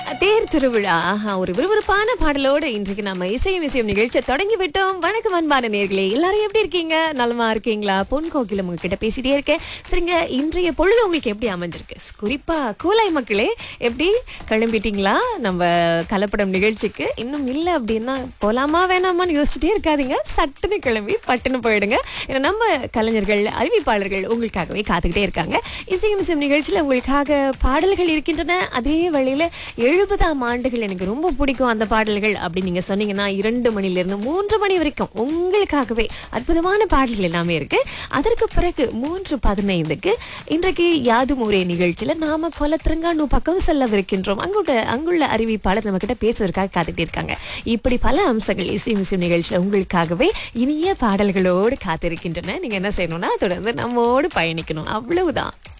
தேர் திருவிழா ஆஹா, ஒரு விறுவிறுப்பான பாடலோடு இன்றைக்கு நம்ம இசையும் இசையும் நிகழ்ச்சியை தொடங்கி விட்டோம் வணக்கம் அன்பான நேர்களே எல்லாரும் எப்படி இருக்கீங்க நலமா இருக்கீங்களா பொன் கோகிலம் உங்ககிட்ட பேசிட்டே இருக்கேன் சரிங்க இன்றைய பொழுது உங்களுக்கு எப்படி அமைஞ்சிருக்கு குறிப்பா கூலாய் மக்களே எப்படி கிளம்பிட்டீங்களா நம்ம கலப்படம் நிகழ்ச்சிக்கு இன்னும் இல்லை அப்படின்னா போலாமா வேணாமான்னு யோசிச்சுட்டே இருக்காதீங்க சட்டுன்னு கிளம்பி பட்டுன்னு போயிடுங்க ஏன்னா நம்ம கலைஞர்கள் அறிவிப்பாளர்கள் உங்களுக்காகவே காத்துக்கிட்டே இருக்காங்க இசையும் இசையும் நிகழ்ச்சியில் உங்களுக்காக பாடல்கள் இருக்கின்றன அதே வழியில எழுபதாம் ஆண்டுகள் எனக்கு ரொம்ப பிடிக்கும் அந்த பாடல்கள் அப்படின்னு நீங்க சொன்னீங்கன்னா இரண்டு மணில இருந்து மூன்று மணி வரைக்கும் உங்களுக்காகவே அற்புதமான பாடல்கள் எல்லாமே இருக்கு அதற்கு பிறகு மூன்று பதினைந்துக்கு இன்றைக்கு யாதும் ஒரே நிகழ்ச்சியில நாம கொலத்திருங்கானு பக்கம் செல்லவிருக்கின்றோம் அங்குள்ள அங்குள்ள அறிவிப்பாளர் நம்ம கிட்ட பேசுவதற்காக காத்துக்கிட்டே இருக்காங்க இப்படி பல அம்சங்கள் இசை மியூசியம் நிகழ்ச்சியில உங்களுக்காகவே இனிய பாடல்களோடு காத்திருக்கின்றன நீங்க என்ன செய்யணும்னா தொடர்ந்து நம்மோடு பயணிக்கணும் அவ்வளவுதான்